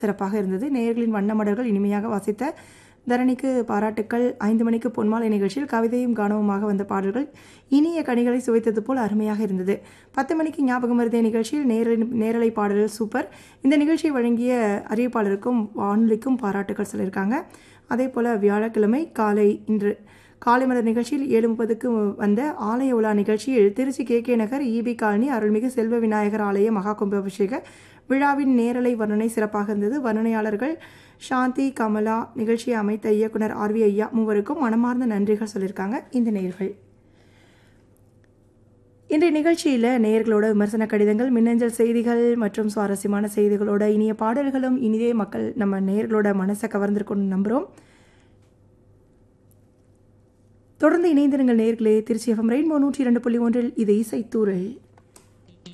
சிறப்பாக இருந்தது நேயர்களின் வண்ண மடல்கள் இனிமையாக வாசித்த தரணிக்கு பாராட்டுக்கள் ஐந்து மணிக்கு பொன்மாலை நிகழ்ச்சியில் கவிதையும் கானவுமாக வந்த பாடல்கள் இனிய கனிகளை சுவைத்தது போல் அருமையாக இருந்தது பத்து மணிக்கு ஞாபகம் மருதிய நிகழ்ச்சியில் நேரலை நேரலை பாடல்கள் சூப்பர் இந்த நிகழ்ச்சியை வழங்கிய அறிவிப்பாளருக்கும் வானொலிக்கும் பாராட்டுக்கள் சொல்லியிருக்காங்க அதே போல் வியாழக்கிழமை காலை இன்று காலை மலர் நிகழ்ச்சியில் ஏழு முப்பதுக்கு வந்த ஆலய உலா நிகழ்ச்சியில் Tiruchi K K Nagar EB colony அருள்மிகு செல்வ விநாயகர் ஆலய மகா கும்பாபிஷேக விழாவின் நேரலை வர்ணனை சிறப்பாக இருந்தது வர்ணனையாளர்கள் சாந்தி கமலா நிகழ்ச்சியை அமைத்த இயக்குனர் ஆர் வி ஐயா மூவருக்கும் மனமார்ந்த நன்றிகள் சொல்லியிருக்காங்க இந்த நேர்கள் இன்றைய நிகழ்ச்சியில் நேயர்களோட விமர்சன கடிதங்கள் மின்னஞ்சல் செய்திகள் மற்றும் சுவாரஸ்யமான செய்திகளோட இனிய பாடல்களும் இனிதே மக்கள் நம்ம நேயர்களோட மனசை கவர்ந்திருக்கணும்னு நம்புகிறோம் தொடர்ந்து இணைந்திருங்கள் நேர்களே திருச்சி எஃப்எம் ரெயின்போ நூற்றி இரண்டு புள்ளி ஒன்றில் இது இசைத்தூரல்